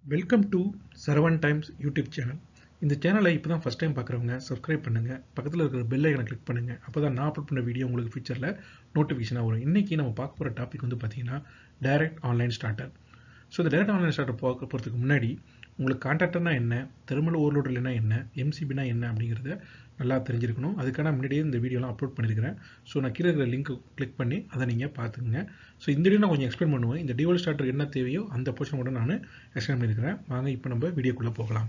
welcome to Saravan times YouTube channel இந்த சேனலை இப்போ தான் ஃபஸ்ட் டைம் பார்க்குறவங்க சப்ஸ்கிரைப் பண்ணுங்கள் பக்கத்தில் இருக்கிற பெல் ஐக்கனை கிளிக் பண்ணுங்கள் அப்போ தான் நான் அப்லோட் பண்ண வீடியோ உங்களுக்கு ஃபியூச்சரில் நோட்டிஃபிகேஷனாக வரும் இன்றைக்கி நம்ம பார்க்க போகிற டாபிக் வந்து பார்த்தீங்கன்னா டைரக்ட் ஆன்லைன் ஸ்டார்டர் ஸோ இந்த டைரக்ட் ஆன்லைன் ஸ்டார்டர் பார்க்க போகிறதுக்கு முன்னாடி உங்களுக்கு கான்ட்ராக்டர்னா என்ன தெர்மல் ஓவர்லோடர்னா என்ன எம்சிபினா என்ன அப்படிங்கிறத நல்லா தெரிஞ்சிருக்கணும் அதுக்கான முன்னாடியே இந்த வீடியோலாம் அப்லோட் பண்ணியிருக்கிறேன் ஸோ நான் கீழே இருக்கிற லிங்க் கிளிக் பண்ணி அதை நீங்கள் பார்த்துக்குங்க ஸோ இந்த வீடியோ நான் கொஞ்சம் எக்ஸ்பிளைன் பண்ணுவேன் இந்த டிவல் ஸ்டார்டர் என்ன தேவையோ அந்த போர்ஷன் கூட நான் எக்ஸ்பிளைன் பண்ணியிருக்கிறேன் வாங்க இப்போ நம்ம வீடியோக்குள்ளே போகலாம்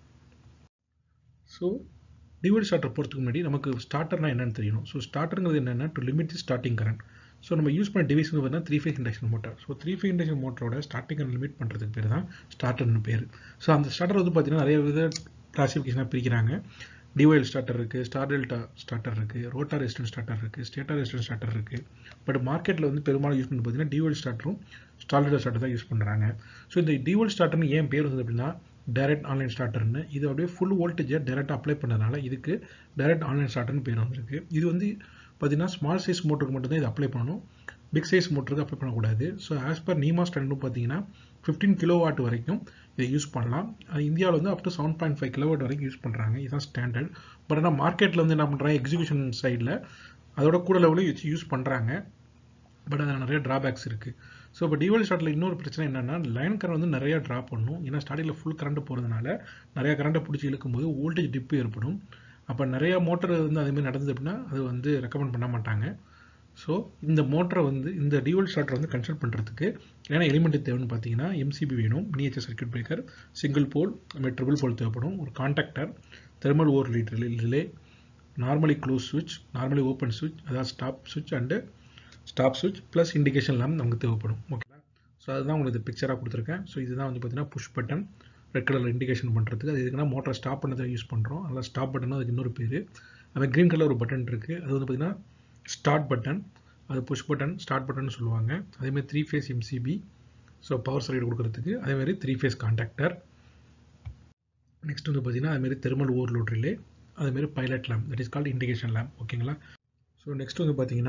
ஸோ டிவல் ஸ்டார்டர் போகிறதுக்கு முன்னாடி நமக்கு ஸ்டார்டர்னா என்னன்னு தெரியணும் ஸோ ஸ்டார்டருங்கிறது என்னென்னா to limit the starting current so நம்ம யூஸ் பண்ண டிவைஸ் வந்து பார்த்தீங்கன்னா three phase induction motor so three phase induction மோட்டரோட ஸ்டார்டிங் கரண்ட் லிமிட் பண்ணுறதுக்கு பேர் தான் ஸ்டார்டர்னு பேர் ஸோ அந்த ஸ்டார்டர் வந்து பார்த்தீங்கன்னா நிறைய வித கிளாசிஃபிகேஷனாக பிரிக்கிறாங்க டிவைல் ஸ்டார்டர் இருக்குது ஸ்டார் டெல்டா ஸ்டார்டர் இருக்குது ரோட்டார் ரெசிஸ்டன்ட் ஸ்டார்டர் இருக்குது ஸ்டேட்டார் ரெசிஸ்டன்ட் ஸ்டார்டர் இருக்குது பட் மார்க்கெட்டில் வந்து பெரும்பாலும் யூஸ் பண்ணி பார்த்தீங்கன்னா டிவைல் ஸ்டார்டரும் ஸ்டார் டெல்டா ஸ்டார்டர் தான் யூஸ் பண்ணுறாங்க ஸோ இந்த டிவைல் ஸ்டார்டர்னு ஏன் பேர் வந்து அப்படின்னா டைரக்ட் ஆன்லைன் ஸ்டார்டர்னு இது அப்படியே ஃபுல் வோல்டேஜை டேரெக்டாக அப்ளை பண்ணதுனால இதுக்கு டைரக்ட் ஆன்லைன் ஸ்டார்டர்னு பேர் வந்திருக்கு இது வந்து பார்த்தீங்கன்னா ஸ்மால் சைஸ் மோட்டருக்கு மட்டும்தான் இது அப்ளை பண்ணணும் பிக் சைஸ் மோட்டருக்கு அப்ளை பண்ணக்கூடாது ஸோ ஆஸ் பர் நீமா ஸ்டாண்டர்டும் பார்த்தீங்கன்னா ஃபிஃப்டீன் கிலோ வாட் வரைக்கும் இதை யூஸ் பண்ணலாம் இந்தியாவில் வந்து up to seven point five kilo watt வரைக்கும் யூஸ் பண்ணுறாங்க இதுதான் ஸ்டாண்டர்ட் பட் ஆனால் மார்க்கெட்டில் வந்து என்ன பண்ணுறாங்க எக்ஸிக்யூஷன் சைடில் அதோட கூட லெவலும் வச்சு யூஸ் பண்ணுறாங்க பட் அதில் நிறைய ட்ராபேக்ஸ் இருக்குது ஸோ இப்போ டிவல் ஸ்டார்ட்டில் இன்னொரு பிரச்சனை என்னென்னா லைன் கரண்ட் வந்து நிறையா ட்ராப் பண்ணும் ஏன்னா ஸ்டார்டிங்கில் ஃபுல் கரண்ட் போகிறதுனால நிறையா கரண்ட்டை பிடிச்சி இழுக்கும்போது வோல்டேஜ் டிப்பு ஏற்படும் அப்போ நிறையா மோட்டர் வந்து அதேமாதிரி நடந்தது அப்படின்னா அது வந்து ரெக்கமெண்ட் பண்ண மாட்டாங்க ஸோ இந்த மோட்டரை வந்து இந்த டிவல் ஸ்டார்டர் வந்து கன்சல்ட் பண்ணுறதுக்கு ஏன்னா எலிமெண்ட் தேவைன்னு பார்த்தீங்கன்னா எம்சிபி வேணும் miniature circuit breaker single pole triple போல் தேவைப்படும் ஒரு contactor thermal over lead relay normally close சுவிட்ச் நார்மலி ஓப்பன் சுவிட்ச் அதாவது ஸ்டாப் சுவிட்ச் அண்டு ஸ்டாப் சுவிட்ச் ப்ளஸ் இண்டிகேஷன் லேம்ப் நமக்கு தேவைப்படும் ஓகேங்களா ஸோ அதுதான் உங்களுக்கு பிக்சராக கொடுத்துருக்கேன் ஸோ இதுதான் வந்து பார்த்தீங்கன்னா புஷ் பட்டன் ரெட் கலரில் இண்டிகேஷன் பண்ணுறதுக்கு அது எதுக்குன்னா மோட்டரை ஸ்டாப் பண்ணதை யூஸ் பண்ணுறோம் அதில் ஸ்டாப் பட்டன் அதுக்கு இன்னொரு பேர் அது க்ரீன் கலர் ஒரு பட்டன் இருக்குது அது வந்து பார்த்திங்கன்னா ஸ்டார்ட் பட்டன் அது புஷ் பட்டன் ஸ்டார்ட் பட்டன் சொல்லுவாங்க அதேமாதிரி three phase MCB so power circuit கொடுக்குறதுக்கு அதேமாதிரி த்ரீ ஃபேஸ் கான்டாக்டர் நெக்ஸ்ட் வந்து பார்த்தீங்கன்னா அதுமாரி தெர்மல் ஓவர்லோட் ரிலே அதுமாரி pilot lamp that is called indication lamp ஓகேங்களா ஸோ நெக்ஸ்ட் வந்து பார்த்தீங்கன்னா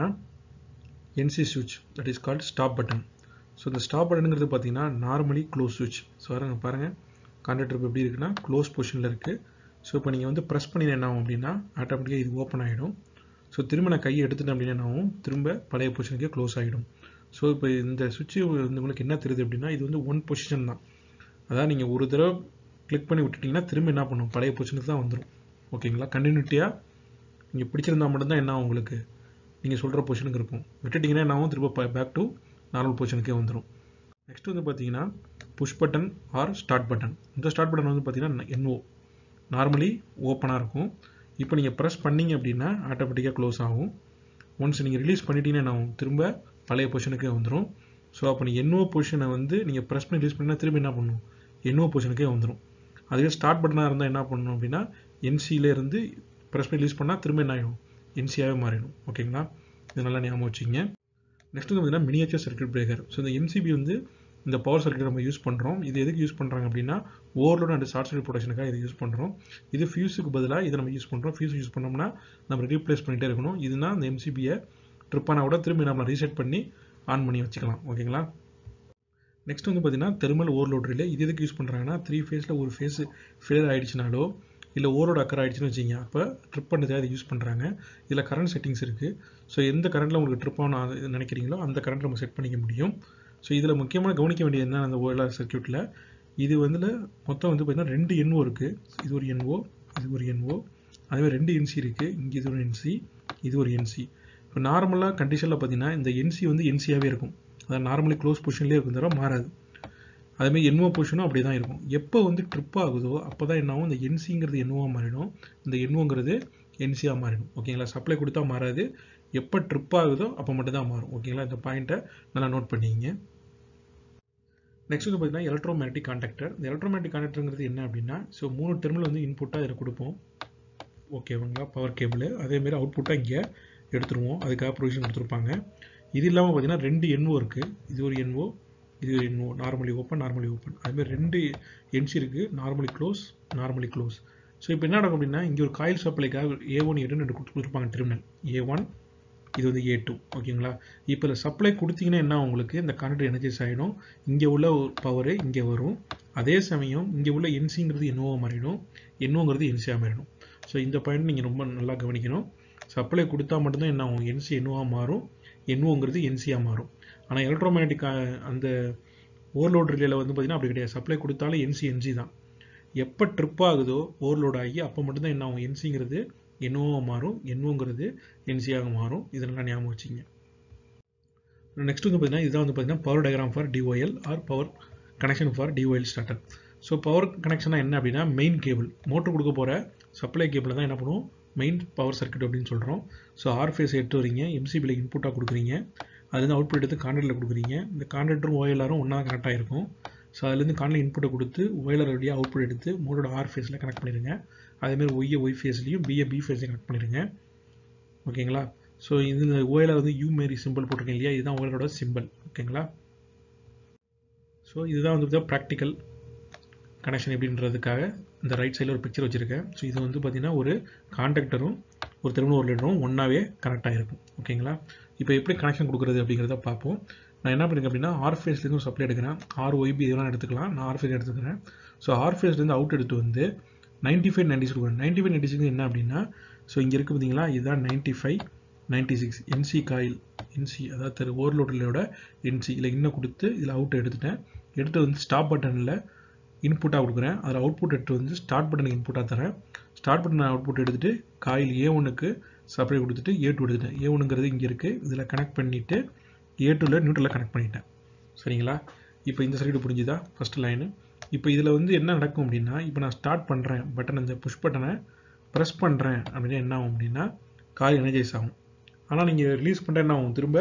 என்சி சுவிட்ச் that is called stop button so இந்த ஸ்டாப் பட்டனுங்கிறது பார்த்தீங்கன்னா நார்மலி க்ளோஸ் சுவிட்ச் ஸோ பாருங்க பாருங்கள் கான்டாக்டர் எப்படி இருக்குன்னா க்ளோஸ் பொசிஷனில் இருக்குது ஸோ இப்போ நீங்கள் வந்து ப்ரெஸ் பண்ணி என்ன ஆகும் அப்படின்னா ஆட்டோமேட்டிக்காக இது ஓப்பன் ஆகிடும் ஸோ திரும்ப நான் கையை எடுத்துட்டேன் அப்படின்னா என்னாகும் திரும்ப பழைய பொசிஷனுக்கே க்ளோஸ் ஆகிடும் ஸோ இப்போ இந்த சுவிட்சு வந்து உங்களுக்கு என்ன தெரியுது அப்படின்னா இது வந்து ஒன் பொசிஷன் தான் அதாவது நீங்கள் ஒரு தடவை கிளிக் பண்ணி விட்டுட்டிங்கன்னா திரும்ப என்ன பண்ணும் பழைய பொசிஷனுக்கு தான் வந்துடும் ஓகேங்களா கண்டினியூட்டியாக நீங்கள் பிடிச்சிருந்தா மட்டும்தான் என்ன உங்களுக்கு நீங்கள் சொல்கிற பொசிஷனுக்கு இருக்கும் விட்டுட்டிங்கன்னா என்ன ஆகும் திரும்ப பேக் டு நார்மல் பொசிஷனுக்கே வந்துடும் நெக்ஸ்ட் வந்து பார்த்தீங்கன்னா push button or start button இந்த ஸ்டார்ட் பட்டன் வந்து பார்த்தீங்கன்னா என்ஓ நார்மலி ஓப்பனாக இருக்கும் இப்போ நீங்கள் ப்ரெஸ் பண்ணிங்க அப்படின்னா ஆட்டோமேட்டிக்காக க்ளோஸ் ஆகும் ஒன்ஸ் நீங்கள் ரிலீஸ் பண்ணிட்டீங்கன்னா என்ன ஆகும் திரும்ப பழைய பொசிஷனுக்கே வந்துடும் ஸோ அப்போ நீங்கள் என்னோ பொசிஷனை வந்து நீங்கள் ப்ரெஸ் பண்ணி ரிலீஸ் பண்ணினா திரும்ப என்ன பண்ணணும் என்னோ பொசிஷனுக்கே வந்துடும் அதுவே ஸ்டார்ட் பட்டனாக இருந்தால் என்ன பண்ணணும் அப்படின்னா என்சியிலேருந்து ப்ரெஸ் பண்ணி ரிலீஸ் பண்ணால் திரும்ப என்ன ஆகிடும் என்சியாகவே மாறிடும் ஓகேங்களா இது நல்லா ஞாபகம் வச்சுங்க நெக்ஸ்ட் வந்து பார்த்தீங்கன்னா மினியேச்சர் சர்க்கியூட் பிரேக்கர் ஸோ இந்த எம்சிபி வந்து இந்த பவர் சர்க்கியூட் நம்ம யூஸ் பண்ணுறோம் இது எதுக்கு யூஸ் பண்ணுறாங்க அப்படின்னா ஓவர்லோட் அண்ட் ஷார்ட் சர்க்கியூட் ப்ரொடக்ஷனுக்காக இதை யூஸ் பண்ணுறோம் இது ஃபியூஸுக்கு பதிலாக இதை நம்ம யூஸ் பண்ணுறோம் ஃபியூஸ் யூஸ் பண்ணோம்னா நம்ம ரீப்ளேஸ் பண்ணிகிட்டே இருக்கணும் இதுனா இந்த எம்சிபியை ட்ரிப் ஆனால் கூட திரும்பி நம்ம ரீசெட் பண்ணி ஆன் பண்ணி வச்சுக்கலாம் ஓகேங்களா நெக்ஸ்ட் வந்து பார்த்தீங்கன்னா தெர்மல் ஓவர்லோட் ரிலே இது எதுக்கு யூஸ் பண்ணுறாங்கன்னா த்ரீ ஃபேஸில் ஒரு ஃபேஸ் ஃபெயிலியர் ஆகிடுச்சினாலோ இல்லை ஓவரோட அக்கர் ஆகிடுச்சுன்னு வச்சிங்க அப்போ ட்ரிப் பண்ணுறதுக்காக இதை யூஸ் பண்ணுறாங்க இதில் கரண்ட் செட்டிங்ஸ் இருக்குது ஸோ எந்த கரண்ட்டில் உங்களுக்கு ட்ரிப் ஆகணும் நினைக்கிறீங்களோ அந்த கரண்ட் நம்ம செட் பண்ணிக்க முடியும் ஸோ இதில் முக்கியமாக கவனிக்க வேண்டியது என்ன அந்த ஓஎல்ஆர் சர்க்கியூட்டில் இது வந்து மொத்தம் வந்து பார்த்திங்கன்னா ரெண்டு என்ஓ இருக்குது இது ஒரு என்ஓ இது ஒரு என்ஓ அதேமாதிரி ரெண்டு என்சி இருக்குது இங்கே இது ஒரு என்சி இது ஒரு என்சி இப்போ நார்மலாக கண்டிஷனில் பார்த்தீங்கன்னா இந்த என்சி வந்து என்சியாகவே இருக்கும் அதாவது நார்மலி க்ளோஸ் பொசிஷன்லேயே இருக்கும் தவிர மாறாது அதேமாதிரி என்ஓ பொசிஷனும் அப்படி தான் இருக்கும் எப்போ வந்து ட்ரிப் ஆகுதோ அப்போ தான் என்ன ஆகும் இந்த என்சிங்கிறது என்ஓவாக மாறிடும் இந்த என்ஓங்கிறது என்சியாக மாறிடும் ஓகேங்களா சப்ளை கொடுத்தா மாறாது எப்போ ட்ரிப் ஆகுதோ அப்போ மட்டும் தான் மாறும் ஓகேங்களா இந்த பாயிண்ட்டை நல்லா நோட் பண்ணிக்கிங்க நெக்ஸ்ட் வந்து பார்த்தீங்கன்னா எலக்ட்ரோமேட்டிக் கான்டாக்டர் இந்த எலக்ட்ரோமேட்டிக் கான்டாக்டருங்கிறது என்ன அப்படின்னா ஸோ மூணு டெர்மில் வந்து இன்புட்டாக இதில் கொடுப்போம் ஓகேவாங்களா பவர் கேபிள் அதேமாரி அவுட்புட்டாக இங்கே எடுத்துருவோம் அதுக்காக ப்ரொவிஷன் கொடுத்துருப்பாங்க இது இல்லாமல் பார்த்தீங்கன்னா ரெண்டு என்ஓ இருக்குது இது ஒரு என்ஓ இது ஒரு NO normally open normally open அதுமாதிரி ரெண்டு என்சி இருக்குது normally close normally close so இப்போ என்ன நடக்கும் அப்படின்னா இங்கே ஒரு காயில் சப்ளைக்காக ஏ ஒன் ஏ ரெண்டு கொடுத்துருப்பாங்க டெர்மினல் ஏ ஒன் இது வந்து ஏ டூ ஓகேங்களா இப்போ சப்ளை கொடுத்தீங்கன்னா என்ன உங்களுக்கு இந்த கரண்ட் எனர்ஜிஸ் ஆகிடும் இங்கே உள்ள பவரு இங்கே வரும் அதே சமயம் இங்கே உள்ள என்சிங்கிறது என்னவோ மாறிடும் என்னோங்கிறது என்சியாக மாறிடும் ஸோ இந்த பாயிண்ட் நீங்கள் ரொம்ப நல்லா கவனிக்கணும் சப்ளை கொடுத்தா மட்டும்தான் என்ன ஆகும் என்சி என்னவாக மாறும் என்னவோங்கிறது என்சியாக மாறும் ஆனால் எலக்ட்ரோமேட்டிக் அந்த ஓவர்லோட் ரிலேல வந்து பார்த்தீங்கன்னா அப்படி கிடையாது சப்ளை கொடுத்தாலும் என்சி என்சி தான் எப்போ ட்ரிப் ஆகுதோ ஓவர்லோட் ஆகி அப்போ மட்டும்தான் என்ன ஆகும் என்சிங்கிறது என்னவோ மாறும் என்னவோங்கிறது என்சியாக மாறும் இதெல்லாம் ஞாபகம் வச்சுங்க நெக்ஸ்ட் வந்து பார்த்தீங்கன்னா இதுதான் வந்து பார்த்தீங்கன்னா power diagram for DOL or power connection for DOL starter so power கனெக்ஷனாக என்ன அப்படின்னா மெயின் கேபிள் மோட்டர் கொடுக்க போகிற சப்ளை கேபிளை தான் என்ன பண்ணுவோம் மெயின் பவர் சர்க்கியூட் அப்படின்னு சொல்கிறோம் ஸோ ஆர் ஃபேஸ் எடுத்து வரீங்க எம்சிபியில் இன்புட்டாக கொடுக்குறீங்க அதுலேருந்து அவுட்புட் எடுத்து கான்ட்ராக்டில் கொடுக்குறீங்க இந்த கான்ட்ராக்டரும் ஓஎல்ஆரும் ஒன்றா கனெக்ட் ஆகிருக்கும் ஸோ அதுலேருந்து கான்ட்ராக்ட் இன்புட்டை கொடுத்து ஓஎல்ஆர் வழியாக அவுட்புட் எடுத்து மோட்டோட ஆர் ஃபேஸில் கனெக்ட் பண்ணிடுங்க அதேமாதிரி ஒய்யை ஒய் ஃபேஸ்லையும் பிஏ பி ஃபேஸையும் கனெக்ட் பண்ணிடுங்க ஓகேங்களா ஸோ இது ஓஎல்ஆர் வந்து யூ மாரி சிம்பிள் போட்டிருக்கேன் இல்லையா இதுதான் ஓஎல்ஆரோட சிம்பிள் ஓகேங்களா ஸோ இதுதான் வந்து ப்ராக்டிக்கல் கனெக்ஷன் எப்படின்றதுக்காக இந்த ரைட் சைடில் ஒரு பிக்சர் வச்சுருக்கேன் ஸோ இது வந்து பார்த்திங்கன்னா ஒரு கான்டாக்டரும் ஒரு திரும்ப ஒரு லிட்டரும் ஒன்றாவே கனெக்ட் ஆகிருக்கும் ஓகேங்களா இப்போ எப்படி கனெக்ஷன் கொடுக்குறது அப்படிங்கிறத பார்ப்போம் நான் என்ன பண்ணிருக்கேன் அப்படின்னா ஆர் ஃபேஸ்லேருந்து சப்ளை எடுக்கிறேன் ஆர் ஒய்பி இதெல்லாம் எடுத்துக்கலாம் நான் ஆர் ஃபேஸ் எடுத்துக்கிறேன் ஸோ ஆர் ஃபேஸ்லேருந்து அவுட் எடுத்து வந்து நைன்ட்டி ஃபைவ் நைன்டி சிக்ஸ் கொடுக்குறேன் நைன்ட்டி ஃபைவ் நைன்டி சிக்ஸ் என்ன அப்படின்னா ஸோ இங்கே இருக்குது பார்த்தீங்களா இதுதான் ninety five ninety six NC coil NC அதாவது ஓவர்லோடலோட என்சி இல்லை இன்னும் கொடுத்து இதில் அவுட் எடுத்துட்டேன் எடுத்து வந்து ஸ்டாப் பட்டனில் இன்புட்டாக கொடுக்குறேன் அதில் அவுட்புட் எடுத்து வந்து ஸ்டார்ட் பட்டனுக்கு இன்புட்டாக தரேன் ஸ்டார்ட் பட்டன் அவுட்புட் எடுத்துகிட்டு காயில் ஏ ஒனுக்கு சப்ளை கொடுத்துட்டு ஏ டூ எடுத்துட்டேன் ஏ ஒனுங்கிறது இங்கே இருக்குது இதில் கனெக்ட் பண்ணிவிட்டு ஏ டூவில் நியூட்ரலில் கனெக்ட் பண்ணிட்டேன் சரிங்களா இப்போ இந்த சைடு புரிஞ்சுதா ஃபஸ்ட் லைனு இப்போ இதில் வந்து என்ன நடக்கும் அப்படின்னா இப்போ நான் ஸ்டார்ட் பண்ணுறேன் பட்டன் இந்த புஷ் பட்டனை ப்ரெஸ் பண்ணுறேன் அப்படின்னா என்ன ஆகும் அப்படின்னா காயில் எனர்ஜைஸ் ஆகும் ஆனால் நீங்கள் ரிலீஸ் பண்ணுற என்ன ஆகும் திரும்ப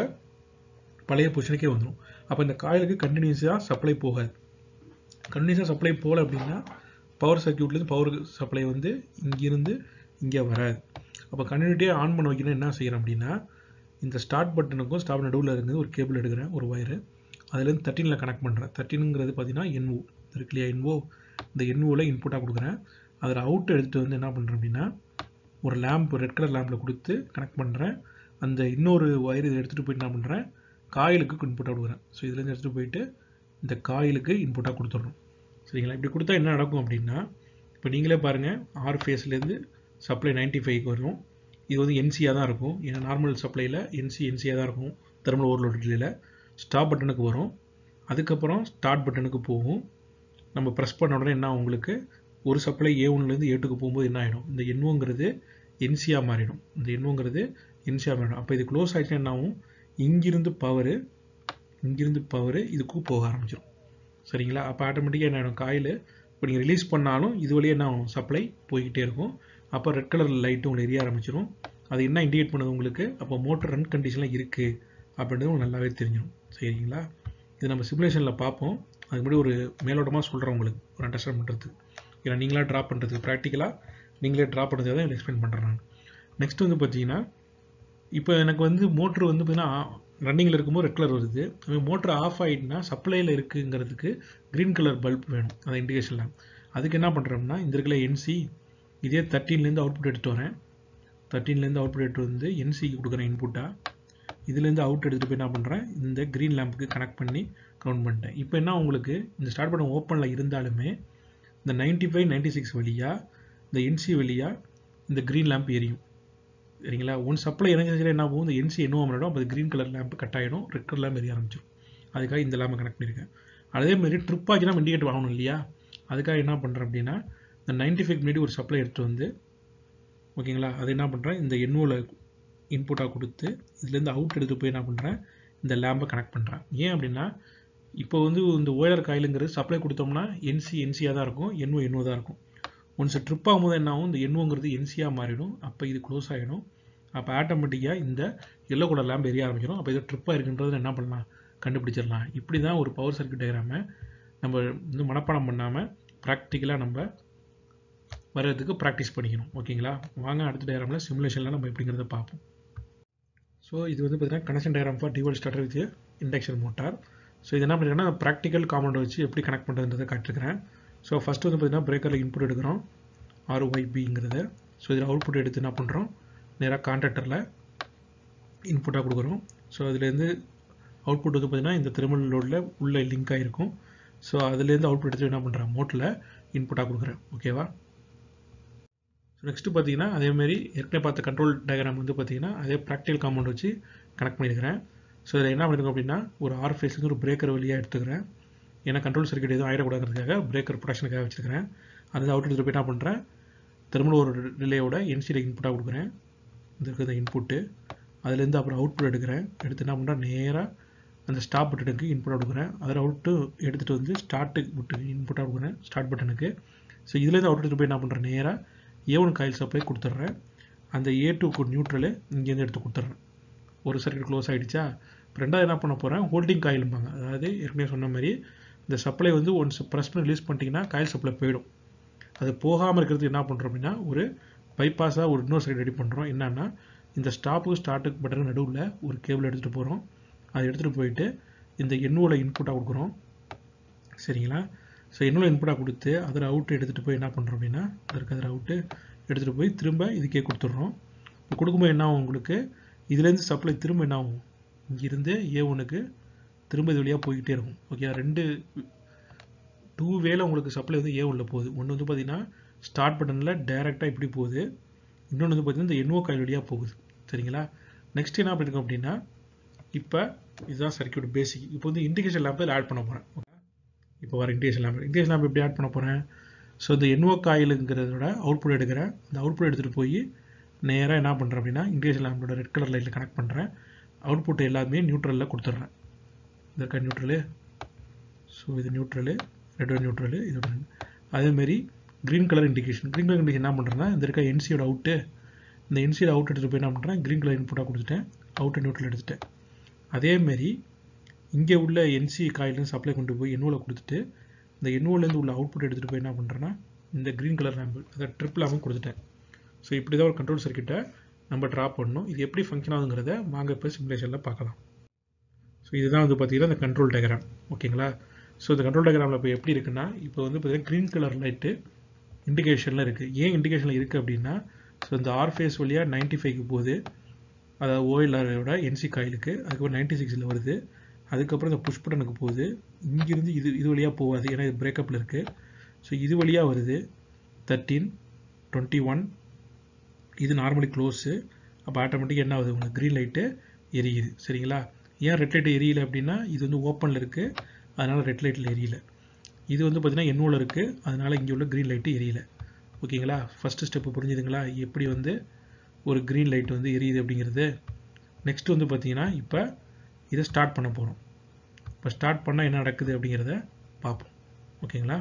பழைய பொசிஷனுக்கே வந்துடும் அப்போ இந்த காயிலுக்கு கண்டினியூஸாக சப்ளை போகாது கண்டினியூஸாக சப்ளை போகல அப்படின்னா பவர் சர்க்கியூட்லேருந்து பவர் சப்ளை வந்து இங்கேருந்து இங்கே வராது அப்போ கண்டினியூட்டியாக ஆன் பண்ண வைக்கணும் என்ன செய்கிறேன் அப்படின்னா இந்த ஸ்டார்ட் பட்டனுக்கும் ஸ்டாப் நடுவில் இருந்து ஒரு கேபிள் எடுக்கிறேன் ஒரு ஒயரு அதுலேருந்து தேர்ட்டீனில் கனெக்ட் பண்ணுறேன் தேர்ட்டினுங்கிறது பார்த்தீங்கன்னா என்ஓ இருக்கு இல்லையா என்ஓ இந்த என்ஓவில் இன்புட்டாக கொடுக்குறேன் அதில் அவுட் எடுத்துகிட்டு வந்து என்ன பண்ணுறேன் அப்படின்னா ஒரு லேம்ப் ரெட் கலர் லேம்பில் கொடுத்து கனெக்ட் பண்ணுறேன் அந்த இன்னொரு ஒயர் இதை எடுத்துகிட்டு போயிட்டு என்ன பண்ணுறேன் காயிலுக்கு இன்புட்டாக கொடுக்குறேன் ஸோ இதுலேருந்து எடுத்துகிட்டு போயிட்டு இந்த காயிலுக்கு இன்புட்டாக கொடுத்துட்றோம் சரிங்களா இப்படி கொடுத்தா என்ன நடக்கும் அப்படின்னா இப்போ நீங்களே பாருங்கள் ஆர் ஃபேஸ்லேருந்து சப்ளை நைன்ட்டி ஃபைவ்க்கு வரும் இது வந்து என்சியாக தான் இருக்கும் ஏன்னா நார்மல் சப்ளையில் என்சி என்சியாக தான் இருக்கும் தெர்மல் ஓவர்லோட் ரிலேயில் ஸ்டாப் பட்டனுக்கு வரும் அதுக்கப்புறம் ஸ்டார்ட் பட்டனுக்கு போகும் நம்ம ப்ரெஸ் பண்ண உடனே என்ன உங்களுக்கு ஒரு சப்ளை ஏ ஒன்லேருந்து ஏ டூக்கு போகும்போது என்ன ஆகிடும் இந்த எண்ணுங்கிறது என்சியாக மாறிடும் இந்த எண்ணுங்கிறது என்சியாக மாறிடும் அப்போ இது க்ளோஸ் ஆகிடுச்சுன்னா என்ன ஆகும் இங்கிருந்து பவரு இங்கிருந்து பவரு இதுக்கும் போக ஆரம்பிச்சிடும் சரிங்களா அப்போ ஆட்டோமேட்டிக்காக என்ன ஆகிடும் காயில் இப்போ நீங்கள் ரிலீஸ் பண்ணாலும் இது வழியே என்ன ஆகும் சப்ளை போய்கிட்டே இருக்கும் அப்போ ரெட் கலர் லைட்டு உங்களுக்கு எரிய ஆரம்பிச்சிடும் அது என்ன இண்டிகேட் பண்ணுது உங்களுக்கு அப்போ மோட்டர் ரன் கண்டிஷனில் இருக்குது அப்படின்றது உங்களுக்கு நல்லாவே தெரிஞ்சிடும் சரிங்களா இது நம்ம சிமுலேஷனில் பார்ப்போம் அது முன்னாடி ஒரு மேலோட்டமாக சொல்கிறேன் உங்களுக்கு ஒரு அண்டர்ஸ்டாண்ட் பண்ணுறதுக்கு ஏன்னா நீங்களாக ட்ரா பண்ணுறதுக்கு ப்ராக்டிக்கலாக நீங்களே ட்ரா பண்ணுறதை தான் எக்ஸ்பிளைன் பண்ணுறேன் நான் நெக்ஸ்ட் வந்து பார்த்தீங்கன்னா இப்போ எனக்கு வந்து மோட்ரு வந்து பார்த்தீங்கன்னா ரன்னிங்கில் இருக்கும்போது ரெட் கலர் வருது மோட்ரு ஆஃப் ஆகிட்டுனா சப்ளையில் இருக்குங்கிறதுக்கு க்ரீன் கலர் பல்ப் வேணும் அந்த இண்டிகேஷனில் அதுக்கு என்ன பண்ணுறோம்னா இந்த இருக்கிற என்சி இதே தேர்ட்டீன்லேருந்து அவுட்புட் எடுத்து வரேன் தேர்ட்டீன்லேருந்து அவுட்புட் எடுத்து வந்து என்சிக்கு கொடுக்குறேன் இன்புட்டாக இதுலேருந்து அவுட் எடுத்துகிட்டு போய் என்ன பண்ணுறேன் இந்த க்ரீன் லேம்புக்கு கனெக்ட் பண்ணி கவுண்ட் பண்ணிட்டேன் இப்போ என்ன உங்களுக்கு இந்த ஸ்டார்ட் பண்ண ஓப்பனில் இருந்தாலுமே இந்த நைன்ட்டி ஃபைவ் நைன்ட்டி சிக்ஸ் வழியாக இந்த என்சி வழியாக இந்த க்ரீன் லேம்ப் எரியும் சரிங்களா ஒன் சப்ளை இணைஞ்சதில் என்ன ஆகும் இந்த என்சி என்ன பண்ணிடும் அப்போ க்ரீன் கலர் லேம்ப் கட் ஆகிடும் ரெட் கலர் லேம்ப் எரிய ஆரம்பிச்சிடும் அதுக்காக இந்த லேம்பை கனெக்ட் பண்ணியிருக்கேன் அதே மாதிரி ட்ரிப் ஆச்சுன்னா இண்டிகேட் வாங்கணும் இல்லையா அதுக்காக என்ன பண்ணுறேன் அப்படின்னா இந்த நைன்ட்டி ஃபைவ் முன்னாடி ஒரு சப்ளை எடுத்து வந்து ஓகேங்களா அது என்ன பண்ணுறேன் இந்த எண்ணூவில் இன்புட்டாக கொடுத்து இதுலேருந்து அவுட் எடுத்து போய் என்ன பண்ணுறேன் இந்த லேம்பை கனெக்ட் பண்ணுறேன் ஏன் அப்படின்னா இப்போ வந்து இந்த ஓயலர் காயிலுங்கிறது சப்ளை கொடுத்தோம்னா என்சி என்சியாக தான் இருக்கும் என்ஓ என்ஓ தான் இருக்கும் ஒன்ஸ் ட்ரிப் ஆகும்போது என்ன ஆகும் இந்த என்ஓங்கிறது என்சியாக மாறிடும் அப்போ இது க்ளோஸ் ஆகிடும் அப்போ ஆட்டோமேட்டிக்காக இந்த எல்லோ கலர் லேம்ப் எரிய ஆரம்பிச்சிடும் அப்போ இது ட்ரிப்பாக இருக்குன்றது என்ன பண்ணலாம் கண்டுபிடிச்சிடலாம் இப்படி தான் ஒரு பவர் சர்க்கியூட் டயக்ராமை நம்ம வந்து மனப்பாடம் பண்ணாமல் ப்ராக்டிக்கலாக நம்ம வர்றதுக்கு ப்ராக்டிஸ் பண்ணிக்கணும் ஓகேங்களா வாங்க அடுத்த டயக்ராமில் சிமுலேஷனில் நம்ம எப்படிங்கிறத பார்ப்போம் ஸோ இது வந்து பார்த்தீங்கன்னா கனெக்ஷன் டயக்ராம் ஃபார் டிவல் starter with induction motor so இது என்ன பண்ணிருக்கேன்னா ப்ராக்டிக்கல் காம்பவுண்ட் வச்சு எப்படி கனெக்ட் பண்ணுறதுன்றதை காட்டிருக்கிறேன் ஸோ ஃபஸ்ட்டு வந்து பார்த்தீங்கன்னா பிரேக்கரில் இன்புட் எடுக்கிறோம் ஆர்ஒய்பிங்கிறத ஸோ இதில் அவுட்புட் எடுத்து என்ன பண்ணுறோம் நேராக கான்ட்ராக்டரில் இன்புட்டாக கொடுக்குறோம் ஸோ அதுலேருந்து அவுட்புட் வந்து பார்த்திங்கன்னா இந்த திருமல் லோடில் உள்ள லிங்க் ஆகிருக்கும் ஸோ அதுலேருந்து அவுட்புட் எடுத்து என்ன பண்ணுறேன் மோட்டில் இன்புட்டாக கொடுக்குறேன் ஓகேவா ஸோ நெக்ஸ்ட்டு பார்த்தீங்கன்னா அதேமாரி ஏற்கனவே பார்த்த கண்ட்ரோல் டயக்ராம் வந்து பார்த்தீங்கன்னா அதே ப்ராக்டிகல் காம்பவுண்ட் வச்சு கனெக்ட் பண்ணியிருக்கிறேன் ஸோ இதில் என்ன பண்ணியிருக்கோம் அப்படின்னா ஒரு ஆர் ஃபேஸ்லேருந்து ஒரு பிரேக்கர் வழியாக எடுத்துக்கிறேன் ஏன்னா கண்ட்ரோல் சர்க்கிட் எதுவும் ஆயிடக்கூடாதுக்காக பிரேக்கர் ப்ரொடக்ஷனுக்காக வச்சுருக்கிறேன் அந்த அவுட் எடுத்துகிட்டு போய் என்ன பண்ணுறேன் திரும்ப ஒரு ரிலேயோட என்சியில் இன்புட்டாக கொடுக்குறேன் இந்த இருக்கிற இன்புட்டு அதுலேருந்து அப்புறம் அவுட்புட் எடுக்கிறேன் எடுத்து என்ன பண்ணுறேன் நேராக அந்த ஸ்டாப் பட்டனுக்கு இன்புட்டாக கொடுக்குறேன் அதில் அவுட்டு எடுத்துகிட்டு வந்து ஸ்டார்ட்டுக்கு விட்டு இன்புட்டாக கொடுக்குறேன் ஸ்டார்ட் பட்டனுக்கு ஸோ இதுலேருந்து அவுட் எடுத்துகிட்டு போய் என்ன பண்ணுறேன் நேராக ஏ ஒன் காயில் சப்ளை கொடுத்துட்றேன் அந்த ஏ டூக்கு நியூட்ரலு இங்கேருந்து எடுத்து கொடுத்துட்றேன் ஒரு சர்க்கிட் க்ளோஸ் ஆகிடுச்சா இப்போ ரெண்டாவது என்ன பண்ண போகிறேன் ஹோல்டிங் காயிலும்பாங்க அதாவது ஏற்கனவே சொன்ன மாதிரி இந்த சப்ளை வந்து ஒன்ஸ் ப்ரெஸ் பண்ணி ரிலீஸ் பண்ணிட்டீங்கன்னா காயில் சப்ளை போயிடும் அது போகாமல் இருக்கிறதுக்கு என்ன பண்ணுறோம் அப்படின்னா ஒரு பைபாஸாக ஒரு இன்னொரு சைடு ரெடி பண்ணுறோம் என்னன்னா இந்த ஸ்டாப்புக்கு ஸ்டார்ட்டுக்கு பட்டனுக்கு நடுவில் ஒரு கேபிள் எடுத்துகிட்டு போகிறோம் அதை எடுத்துகிட்டு போயிட்டு இந்த எண்ணூவில் இன்புட்டாக கொடுக்குறோம் சரிங்களா ஸோ எண்ணூவில் இன்புட்டாக கொடுத்து அதில் அவுட்டு எடுத்துகிட்டு போய் என்ன பண்ணுறோம் அப்படின்னா அதற்கு அதில் அவுட்டு எடுத்துகிட்டு போய் திரும்ப இதுக்கே கொடுத்துட்றோம் கொடுக்கும்போது என்ன ஆகும் உங்களுக்கு இதுலேருந்து சப்ளை திரும்ப என்ன ஆகும் இங்கிருந்து ஏ ஒனுக்கு திரும்ப இது வழியாக போய்கிட்டே இருக்கும் ஓகே ரெண்டு டூ வேல உங்களுக்கு சப்ளை வந்து ஏ உள்ள போகுது ஒன்று வந்து பார்த்தீங்கன்னா ஸ்டார்ட் பட்டனில் டைரெக்டாக இப்படி போகுது இன்னொன்று வந்து பார்த்தீங்கன்னா இந்த என்ஓ காயில் வழியாக போகுது சரிங்களா நெக்ஸ்ட் என்ன பண்ணிருக்கோம் அப்படின்னா இப்போ இதுதான் சர்க்கியூட் பேசிக் இப்போ வந்து இண்டிகேஷன் லேம்ப் இதில் ஆட் பண்ண போகிறேன் இப்போ வர இண்டிகேஷன் லேம்ப் இண்டிகேஷன் லேம்ப் எப்படி ஆட் பண்ண போகிறேன் ஸோ இந்த என்ஓ காயிலுங்கிறதோட அவுட்புட் எடுக்கிறேன் அந்த அவுட்புட் எடுத்துகிட்டு போய் நேராக என்ன பண்ணுறேன் அப்படின்னா இண்டிகேஷன் லேம்போட ரெட் கலர் லைட்டில் கனெக்ட் பண்ணுறேன் அவுட்புட் எல்லாமே நியூட்ரலில் கொடுத்துட்றேன் இதற்கா நியூட்ரலு ஸோ இது நியூட்ரலு ரெட் நியூட்ரலு இதோட அதேமாரி green colour indication green colour indication என்ன பண்ணுறேன்னா இந்த இருக்க என்சியோட அவுட்டு இந்த என்சியோட அவுட் எடுத்துகிட்டு போய் என்ன பண்ணுறேன் க்ரீன் கலர் இன்புட்டாக கொடுத்துட்டேன் அவுட்டு நியூட்ரல் எடுத்துட்டேன் அதேமாரி இங்கே உள்ள என்சி காயிலும் சப்ளை கொண்டு போய் எண்ணூவில் கொடுத்துட்டு இந்த எண்ணூலேருந்து உள்ள அவுட்புட் எடுத்துகிட்டு போய் என்ன பண்ணுறேன்னா இந்த க்ரீன் கலர் லேம்பு அதை ட்ரிப் லேம்பும் கொடுத்துட்டேன் ஸோ இப்படி தான் ஒரு கண்ட்ரோல் சர்க்கிட்டை நம்ம ட்ரா பண்ணணும் இது எப்படி ஃபங்க்ஷன் ஆகுங்கிறத வாங்க இப்போ சிமுலேஷனில் பார்க்கலாம் ஸோ இதுதான் வந்து பார்த்தீங்கன்னா இந்த கண்ட்ரோல் டயக்ராம் ஓகேங்களா ஸோ இந்த கண்ட்ரோல் டயக்ராமில் இப்போ எப்படி இருக்குன்னா இப்போ வந்து பார்த்தீங்கன்னா க்ரீன் கலர் லைட்டு இண்டிகேஷனில் இருக்குது ஏன் இண்டிகேஷனில் இருக்குது அப்படின்னா ஸோ இந்த ஆர் ஃபேஸ் வழியாக நைன்ட்டி ஃபைவ்க்கு போகுது அதாவது ஓஎல்ஆரோட என்சி காயிலுக்கு அதுக்கப்புறம் நைன்ட்டி சிக்ஸில் வருது அதுக்கப்புறம் இந்த புஷ் பட்டனுக்கு போகுது இங்கிருந்து இது இது வழியாக போகாது ஏன்னா இது பிரேக்கப்பில் இருக்குது ஸோ இது வழியாக வருது தேர்ட்டீன் டுவெண்ட்டி ஒன் இது நார்மலி க்ளோஸு அப்போ ஆட்டோமேட்டிக்காக என்ன ஆகுது உங்களுக்கு க்ரீன் லைட்டு எரியுது சரிங்களா ஏன் ரெட் லைட் எரியல அப்படின்னா இது வந்து ஓப்பனில் இருக்குது அதனால் ரெட் லைட்டில் எரியல இது வந்து பார்த்திங்கன்னா எண்ணூவில் இருக்குது அதனால் இங்கே உள்ள க்ரீன் லைட்டு எரியல ஓகேங்களா ஃபஸ்ட்டு ஸ்டெப்பு புரிஞ்சுதுங்களா எப்படி வந்து ஒரு க்ரீன் லைட் வந்து எரியுது அப்படிங்கிறது நெக்ஸ்ட் வந்து பார்த்தீங்கன்னா இப்போ இதை ஸ்டார்ட் பண்ண போகிறோம் இப்போ ஸ்டார்ட் பண்ணால் என்ன நடக்குது அப்படிங்கிறத பார்ப்போம் ஓகேங்களா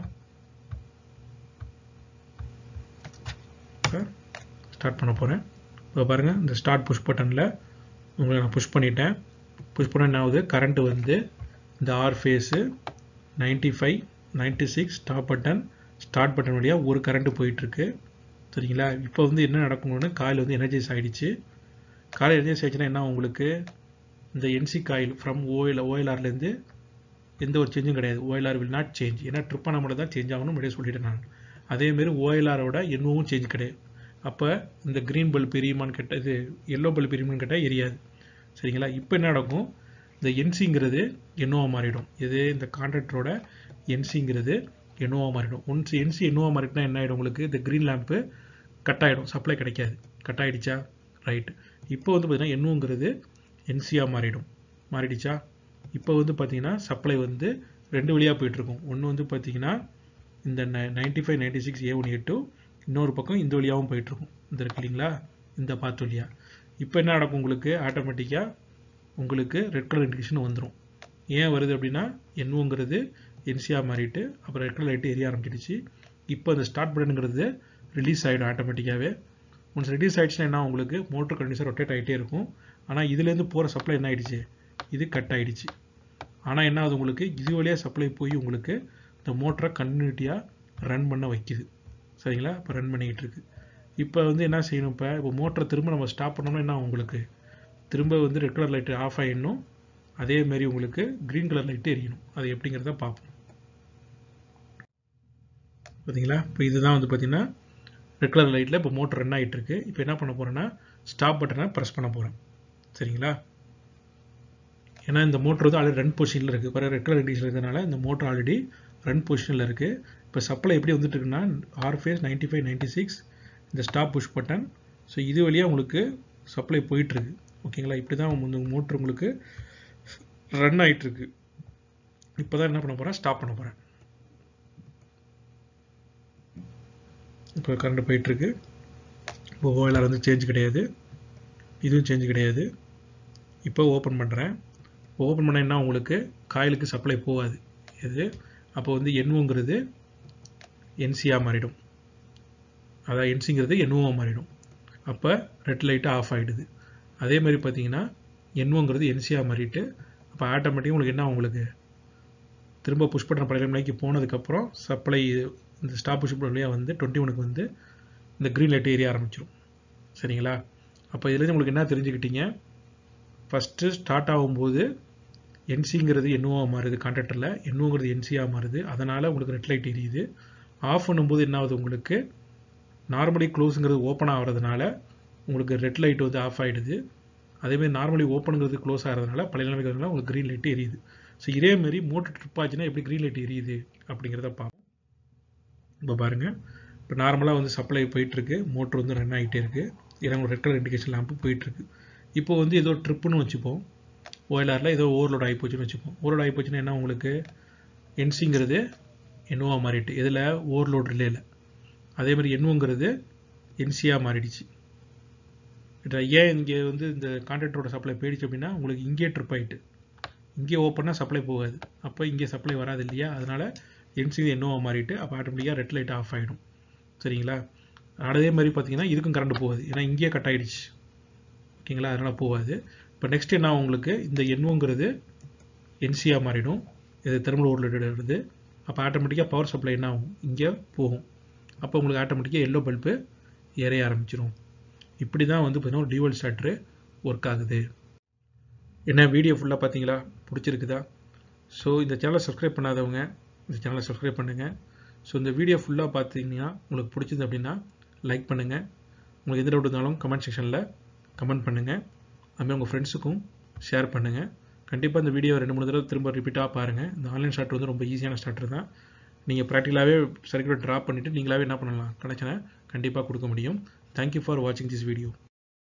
இப்போ ஸ்டார்ட் பண்ண போகிறேன் இப்போ பாருங்கள் இந்த ஸ்டார்ட் புஷ் பட்டனில் உங்களை நான் புஷ் பண்ணிட்டேன் புஷ் பண்ண என்ன ஆகுது கரண்ட்டு வந்து இந்த R phase ninety five ninety six stop button start button வழியாக ஒரு கரண்ட்டு போயிட்டுருக்கு சரிங்களா இப்போ வந்து என்ன நடக்கணும்னு காயில் வந்து எனர்ஜைஸ் ஆகிடுச்சு காயில் எனர்ஜைஸ் ஆகிடுச்சுன்னா என்ன உங்களுக்கு இந்த என்சி காயில் ஃப்ரம் ஓஎல் ஓஎல்ஆர்லேருந்து எந்த ஒரு சேஞ்சும் கிடையாது ஓஎல்ஆர் வில் நாட் சேஞ்ச் ஏன்னா ட்ரிப் பண்ண மட்டும் தான் சேஞ்ச் ஆகணும் முன்னாடியே சொல்லிட்டேன் நான் அதேமாரி ஓஎல்ஆரோட என்னவும் சேஞ்ச் கிடையாது அப்போ இந்த க்ரீன் பல்ப் எரியுமான்னு கேட்டால் இது எல்லோ பல்ப் எரியுமான்னு கேட்டால் எரியாது சரிங்களா இப்போ என்ன நடக்கும் இந்த என்சிங்கிறது என்னோவா மாறிடும் இது இந்த கான்ட்ராக்டரோட என்சிங்கிறது என்னோவா மாறிடும் ஒன்ஸ் என்சி என்னோவா மாறிட்டுனா என்ன ஆகிடும் உங்களுக்கு இந்த க்ரீன் லேம்ப்பு கட் ஆகிடும் சப்ளை கிடைக்காது கட் ஆகிடுச்சா ரைட் இப்போ வந்து பார்த்தீங்கன்னா என்னுங்கிறது என்சியாக மாறிடும் மாறிடுச்சா இப்போ வந்து பார்த்தீங்கன்னா சப்ளை வந்து ரெண்டு வழியாக போயிட்டுருக்கும் ஒன்று வந்து பார்த்தீங்கன்னா இந்த ninety five ninety six A one A two இன்னொரு பக்கம் இந்த வழியாகவும் போயிட்டுருக்கும் இந்த இருக்கு இல்லைங்களா இந்த பாத் வழியாக இப்போ என்ன நடக்கும் உங்களுக்கு ஆட்டோமேட்டிக்காக உங்களுக்கு ரெட் கலர் இண்டிகேஷன் வந்துடும் ஏன் வருது அப்படின்னா என்னுங்கிறது என்சியாக மாறிட்டு அப்புறம் ரெட் கலர் லைட்டு எரிய ஆரம்பிச்சிடுச்சு இப்போ அந்த ஸ்டார்ட் பட்டனுங்கிறது ரிலீஸ் ஆகிடும் ஆட்டோமேட்டிக்காகவே ஒன்ஸ் ரிலீஸ் ஆகிடுச்சுன்னா என்ன உங்களுக்கு மோட்டர் கண்டினியூஸாக ரொட்டேட் ஆகிட்டே இருக்கும் ஆனால் இதுலேருந்து போகிற சப்ளை என்ன ஆகிடுச்சு இது கட் ஆகிடுச்சு ஆனால் என்ன ஆகுது உங்களுக்கு இது வழியாக சப்ளை போய் உங்களுக்கு இந்த மோட்டரை கண்டினியூட்டியாக ரன் பண்ண வைக்குது சரிங்களா இப்போ ரன் பண்ணிக்கிட்டு இருக்கு இப்போ வந்து என்ன செய்யணும் இப்போ இப்போ மோட்டரை திரும்ப நம்ம ஸ்டாப் பண்ணோம்னா என்ன உங்களுக்கு திரும்ப வந்து ரெட் கலர் லைட்டு ஆஃப் ஆகிடணும் அதே மாதிரி உங்களுக்கு க்ரீன் கலர் லைட்டு எரியணும் அது எப்படிங்கிறத பார்ப்போம் பார்த்தீங்களா இப்போ இதுதான் வந்து பார்த்தீங்கன்னா ரெட் கலர் லைட்டில் இப்போ மோட்டர் ரன் ஆகிட்டு இருக்கு இப்போ என்ன பண்ண போகிறேன்னா ஸ்டாப் பட்டனை ப்ரெஸ் பண்ண போகிறேன் சரிங்களா ஏன்னா இந்த மோட்டர் வந்து ஆல்ரெடி ரன் பொசிஷனில் இருக்குது பாரு ரெட் கலர் இண்டிகேஷன் இருக்கிறதுனால இந்த மோட்டர் ஆல்ரெடி ரன் பொசிஷனில் இருக்குது இப்போ சப்ளை எப்படி வந்துட்டு இருக்குன்னா R phase ninety five ninety six இந்த ஸ்டாப் புஷ் பட்டன் ஸோ இது வழியாக உங்களுக்கு சப்ளை போயிட்டுருக்கு ஓகேங்களா இப்படி தான் இந்த மோட்ரு உங்களுக்கு ரன் ஆகிட்டுருக்கு இப்போ தான் என்ன பண்ண போகிறேன் ஸ்டாப் பண்ண போகிறேன் இப்போ கரண்ட் போயிட்டுருக்கு இப்போ ஓஎல்ஆர் வந்து சேஞ்ச் கிடையாது இதுவும் சேஞ்ச் கிடையாது இப்போ ஓப்பன் பண்ணுறேன் ஓப்பன் பண்ண என்ன உங்களுக்கு காயிலுக்கு சப்ளை போகாது இது அப்போ வந்து என்ஓங்கிறது என்சியாக மாறிடும் அதான் என்சிங்கிறது என்ஓவாக மாறிடும் அப்போ ரெட் லைட்டு ஆஃப் ஆகிடுது அதே மாதிரி பார்த்தீங்கன்னா என்ஓங்கிறது என்சியாக மாறிட்டு அப்போ ஆட்டோமேட்டிக்காக உங்களுக்கு என்ன உங்களுக்கு திரும்ப புஷ் பண்ணுற பழைய மணிக்கு போனதுக்கப்புறம் சப்ளை இந்த ஸ்டாப் புஷ் வழியாக வந்து டுவெண்ட்டி ஒனுக்கு வந்து இந்த க்ரீன் லைட் ஏரிய ஆரம்பிச்சிடும் சரிங்களா அப்போ இதுலேருந்து உங்களுக்கு என்ன தெரிஞ்சுக்கிட்டீங்க ஃபஸ்ட்டு ஸ்டார்ட் ஆகும்போது என்சிங்கிறது என்னோவாக மாறுது கான்ட்ராக்டரில் என்னோங்கிறது என்சியாக மாறுது அதனால் உங்களுக்கு ரெட் லைட் எரியுது ஆஃப் பண்ணும்போது என்ன ஆகுது உங்களுக்கு நார்மலி க்ளோஸுங்கிறது ஓப்பன் ஆகிறதுனால உங்களுக்கு ரெட் லைட் வந்து ஆஃப் ஆகிடுது அதேமாதிரி நார்மலி ஓப்பனுங்கிறது க்ளோஸ் ஆகிறதுனால பழைய நிலைமைக்கிறதுனால உங்களுக்கு க்ரீன் லைட்டு எரியுது ஸோ இதேமாரி மோட்டர் ட்ரிப் ஆச்சுன்னா எப்படி க்ரீன் லைட் எரியுது அப்படிங்கிறத பார்ப்போம் இப்போ பாருங்கள் இப்போ நார்மலாக வந்து சப்ளை போயிட்டுருக்கு மோட்ரு வந்து ரன் ஆகிட்டே இருக்குது இறங்க ரெட் கலர் இண்டிகேஷன் லேம்பு போயிட்டுருக்கு இப்போ வந்து ஏதோ ட்ரிப்புன்னு வச்சுப்போம் ஓஎல்ஆரில் ஏதோ ஓவர்லோட் ஆகி போச்சுன்னு வச்சுப்போம் ஓவர்லோட் ஆகி போச்சுன்னா என்ன உங்களுக்கு என்சிங்கிறது என்னோவா மாறிட்டு இதில் ஓவர்லோட் ரிலேயில் அதே மாதிரி என்னுங்கிறது என்சியாக மாறிடுச்சு ஏன் இங்கே வந்து இந்த கான்ட்ராக்டரோட சப்ளை போயிடுச்சு அப்படின்னா உங்களுக்கு இங்கே ட்ரிப் ஆகிட்டு இங்கே ஓப்பனாக சப்ளை போகாது அப்போ இங்கே சப்ளை வராது இல்லையா அதனால் என்சி என்னோவா மாறிட்டு அப்போ ஆட்டோமேட்டிக்காக ரெட் லைட் ஆஃப் ஆகிடும் சரிங்களா அதே மாதிரி பார்த்தீங்கன்னா இதுக்கும் கரண்ட் போகாது ஏன்னா இங்கேயே கட் ஆகிடுச்சு ஓகேங்களா அதனால் போகாது இப்போ நெக்ஸ்ட் என்ன உங்களுக்கு இந்த எண்ணுங்கிறது என்சியாக மாறிடும் இது தெர்மல் ஓவர்லோடட் வருது அப்போ ஆட்டோமேட்டிக்காக பவர் சப்ளை என்ன ஆகும் இங்கே போகும் அப்போ உங்களுக்கு ஆட்டோமேட்டிக்காக எல்லோ பல்பு ஏறைய ஆரம்பிச்சிடும் இப்படி தான் வந்து பார்த்தீங்கன்னா டியூவல் ஸ்டார்ட்ரு ஒர்க் ஆகுது என்ன வீடியோ ஃபுல்லாக பார்த்தீங்களா பிடிச்சிருக்குதா ஸோ இந்த சேனலை சப்ஸ்கிரைப் பண்ணாதவங்க இந்த சேனலை சப்ஸ்கிரைப் பண்ணுங்கள் ஸோ இந்த வீடியோ ஃபுல்லாக பார்த்தீங்கன்னா உங்களுக்கு பிடிச்சது அப்படின்னா லைக் பண்ணுங்கள் உங்களுக்கு எந்த டவுட் இருந்தாலும் கமெண்ட் செக்ஷனில் கமெண்ட் பண்ணுங்கள் அதுமாதிரி உங்கள் ஃப்ரெண்ட்ஸுக்கும் ஷேர் பண்ணுங்கள் கண்டிப்பாக இந்த வீடியோ ரெண்டு மூணு தடவை திரும்ப ரிப்பீட்டாக பாருங்கள் இந்த ஆன்லைன் ஸ்டார்ட் வந்து ரொம்ப ஈஸியான ஸ்டார்டர் தான் நீங்கள் ப்ராக்டிக்கலாகவே சர்க்கியூட் ட்ராப் பண்ணிவிட்டு நீங்களாவே என்ன பண்ணலாம் கனெக்ஷனை கண்டிப்பாக கொடுக்க முடியும் தேங்க்யூ ஃபார் வாட்சிங் திஸ் வீடியோ